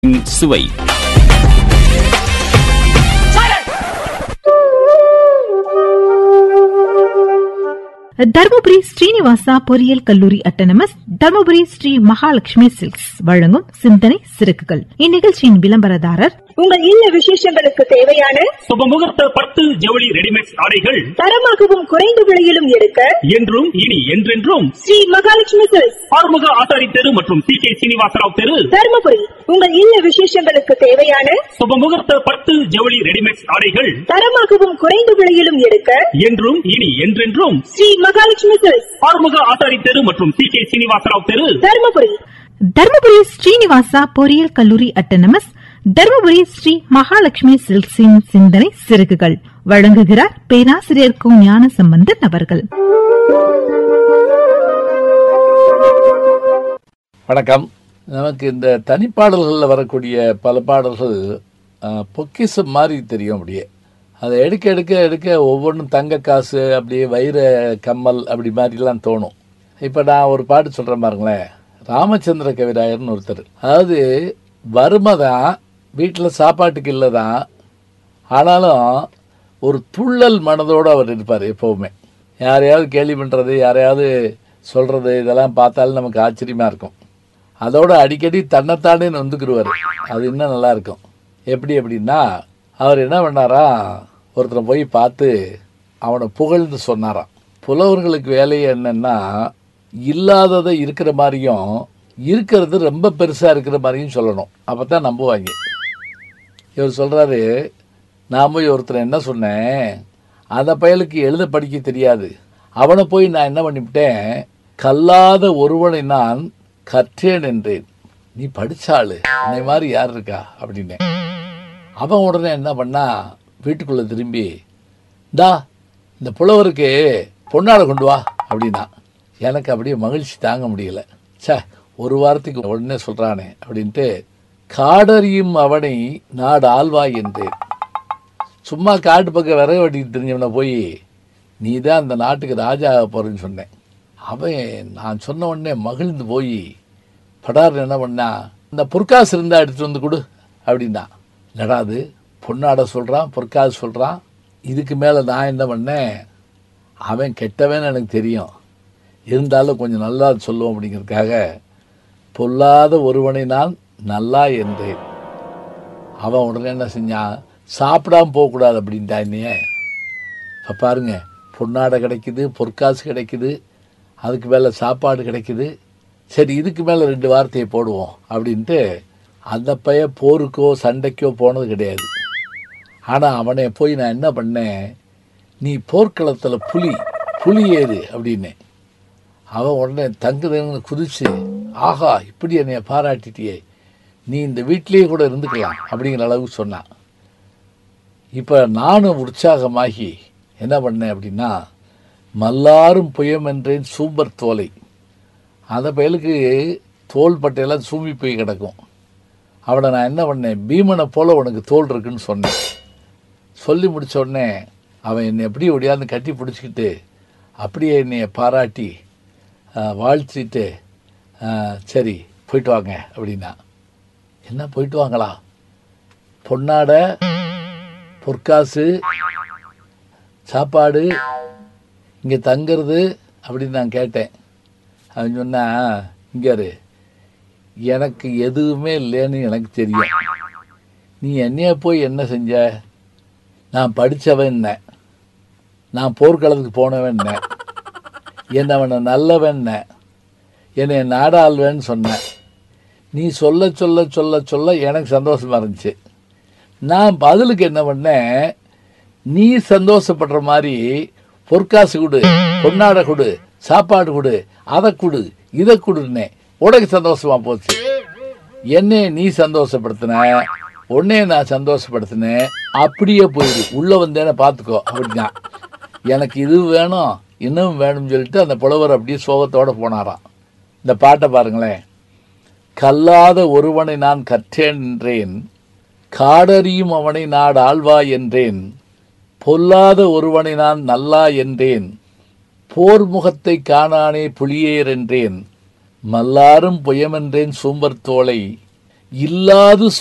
சுவை தருமபுரி ஸ்ரீனிவாசா பொறியியல் கல்லூரி அட்டனமஸ் தருமபுரி ஸ்ரீ மகாலட்சுமி சில்க்ஸ் வழங்கும் சிந்தனை சிறகுகள் இந்நிகழ்ச்சியின் விளம்பரதாரர் உங்கள் இல்ல விசேஷங்களுக்கு தேவையான சுபமுகூர்த்த பட்டு ஜவுளி ரெடிமேட் ஆடைகள் தரமாகவும் குறைந்த விலையிலும் எடுக்க என்றும் இனி என்றென்றும் ஸ்ரீ மகாலட்சுமி சில்க்ஸ் ஆறுமுக ஆசாரி தெரு மற்றும் சி கே சீனிவாசராவ் தெரு தருமபுரி உங்கள் இல்ல விசேஷங்களுக்கு தேவையான சுபமுகூர்த்த பட்டு ஜவுளி ரெடிமேட் ஆடைகள் தரமாகவும் குறைந்த விலையிலும் எடுக்க என்றும் இனி என்றென்றும் ஸ்ரீ மகாலட்சுமி சில்க்ஸ் ஆறுமுக ஆசாரி தெரு மற்றும் சி கே சீனிவாசராவ் தெரு தருமபுரி தருமபுரி ஸ்ரீனிவாசா பொறியியல் கல்லூரி அட்டனமஸ் தருமபுரி ஸ்ரீ மகாலட்சுமி சில்க்ஸின் சிந்தனை சிறகுகள் வழங்குகிறார் பேராசிரியர் கு ஞான சம்பந்தன் அவர்கள் வணக்கம் நமக்கு இந்த தனிப்பாடல்களில் வரக்கூடிய பல பாடல்கள் அஹ், பொக்கிஷம் மாதிரி தெரியும் அப்படியே அதை எடுக்க எடுக்க எடுக்க ஒவ்வொன்றும் தங்க காசு அப்படியே வைர கம்மல் அப்படி மாதிரிலாம் தோணும் இப்போ நான் ஒரு பாட்டு சொல்கிறேன் பாருங்களேன் ராமச்சந்திர கவிராயர்னு ஒருத்தர் அதாவது வறுமை தான் வீட்டில் சாப்பாட்டுக்கு இல்லை தான் ஆனாலும் ஒரு துள்ளல் மனதோடு அவர் இருப்பார் எப்போவுமே யாரையாவது கேலி பண்ணுறது யாரையாவது சொல்கிறது இதெல்லாம் பார்த்தாலும் நமக்கு ஆச்சரியமாக இருக்கும் அதோட அடிக்கடி தன்னைத்தானே நொந்துக்கிடுவார் அது இன்னும் நல்லா இருக்கும் எப்படி அப்படின்னா அவர் என்ன பண்ணாரா ஒருத்தரை போய் பார்த்து அவனை புகழ்ந்து சொன்னாராம் புலவர்களுக்கு வேலை என்னன்னா இல்லாததை இருக்கிற மாதிரியும் இருக்கிறது ரொம்ப பெருசாக இருக்கிற மாதிரியும் சொல்லணும் அப்போ தான் நம்புவாங்க இவர் சொல்கிறாரு நான் போய் ஒருத்தர் என்ன சொன்னேன் அந்த பயலுக்கு எழுத படிக்க தெரியாது அவனை போய் நான் என்ன பண்ணிவிட்டேன் கல்லாத ஒருவனை நான் கற்றேன் என்றேன் நீ படிச்சாளு உன்னை மாதிரி யார் இருக்கா அப்படின்னேன் அவன் உடனே என்ன பண்ணா வீட்டுக்குள்ளே திரும்பி டா இந்த புலவருக்கு பொன்னாடை கொண்டு வா அப்படின்னா எனக்கு அப்படியே மகிழ்ச்சி தாங்க முடியல ச்சே ஒரு வாரத்துக்கு உடனே சொல்கிறானே அப்படின்ட்டு காடறியும் அவனை நாடு ஆழ்வாய் என்றேன் சும்மா காட்டு பக்கம் விறகு வெட்டிட்டு தெரிஞ்சவனை போய் நீ தான் அந்த நாட்டுக்கு ராஜா ஆக போகிறேன்னு சொன்னேன் அவன் நான் சொன்ன உடனே மகிழ்ந்து போய் படார் என்ன பண்ணா இந்த பொற்காசு இருந்தால் எடுத்துட்டு வந்து கொடு அப்படின்னா என்னடா அது பொன்னாட சொல்கிறான் பொற்காசு சொல்கிறான் இதுக்கு மேலே நான் என்ன பண்ணேன் அவன் கெட்டவன் எனக்கு தெரியும் இருந்தாலும் கொஞ்சம் நல்லா சொல்லுவோம் அப்படிங்கிறதுக்காக பொல்லாத ஒருவனை நான் நல்லா என்றேன் அவன் உடனே என்ன செஞ்சான் சாப்பிடாம போகக்கூடாது அப்படின்ட்டான் என்னைய இப்போ பாருங்க பொன்னாடை கிடைக்குது பொற்காசு கிடைக்குது அதுக்கு மேலே சாப்பாடு கிடைக்குது சரி இதுக்கு மேலே ரெண்டு வார்த்தையை போடுவோம் அப்படின்ட்டு அந்த பைய போருக்கோ சண்டைக்கோ போனது கிடையாது ஆனால் அவனை போய் நான் என்ன பண்ணேன் நீ போர்க்களத்தில் புலி புலி ஏறு அப்படின்னேன் அவன் உடனே தங்குதன்னு குதிச்சு ஆஹா இப்படி என்னைய பாராட்டிட்டியே நீ இந்த வீட்டிலேயே கூட இருந்துக்கலாம் அப்படிங்கிற அளவுக்கு சொன்னான் இப்போ நானும் உற்சாகமாகி என்ன பண்ணேன் அப்படின்னா மல்லாரும் புயம் என்றேன் சூப்பர் தோலை அந்த பயலுக்கு தோல் பட்டையெல்லாம் சூம்பி போய் கிடக்கும் அவனை நான் என்ன பண்ணேன் பீமனை போல உனக்கு தோல் இருக்குன்னு சொன்னேன் சொல்லி முடிச்ச உடனே அவன் என்னை எப்படி ஒடியாந்து கட்டி பிடிச்சிக்கிட்டு அப்படியே என்னைய பாராட்டி ஆஹ், வாழ்த்திட்டு ஆஹ், சரி போயிட்டு வாங்க அப்படின்னா என்ன போயிட்டு வாங்களா பொன்னாடை பொற்காசு சாப்பாடு இங்கே தங்கிறது அப்படின்னு நான் கேட்டேன் அவன் சொன்னா இங்காரு எனக்கு எதுவுமே இல்லைன்னு எனக்கு தெரியும் நீ என்னைய போய் என்ன செஞ்ச நான் படித்தவன் என்ன நான் போர்க்களத்துக்கு போனவன் என்ன என்னை அவனை நல்லவன் என்ன என்னை நாடாள்வேன்னு சொன்னேன் நீ சொல்ல சொல்ல சொல்ல சொல்ல எனக்கு சந்தோஷமா இருந்துச்சு நான் பதிலுக்கு என்ன பண்ணேன் நீ சந்தோஷப்படுற மாதிரி பொற்காசு கொடு பொன்னாடை கொடு சாப்பாடு கொடு அதை கொடு இதை கொடுன்னே உனக்கு சந்தோஷமா போச்சு என்னைய நீ சந்தோஷப்படுத்தின உன்னைய நான் சந்தோஷப்படுத்தினேன் அப்படியே போயிடு உள்ள வந்தேன்னு பார்த்துக்கோ அப்படின்னா எனக்கு இது வேணும் இன்னும் வேணும்னு சொல்லிட்டு அந்த புலவர் அப்படியே சோகத்தோட போனாராம் இந்த பாட்டை பாருங்களேன் கல்லாத ஒருவனை நான் கற்றேன் என்றேன் காடறியும் அவனை நாடு ஆழ்வாய் என்றேன் பொல்லாத ஒருவனை நான் நல்லா என்றேன் போர் முகத்தை காணானே புலியேர் என்றேன் மல்லாரும் புயமென்றேன் சூம்பர் தோலை இல்லாது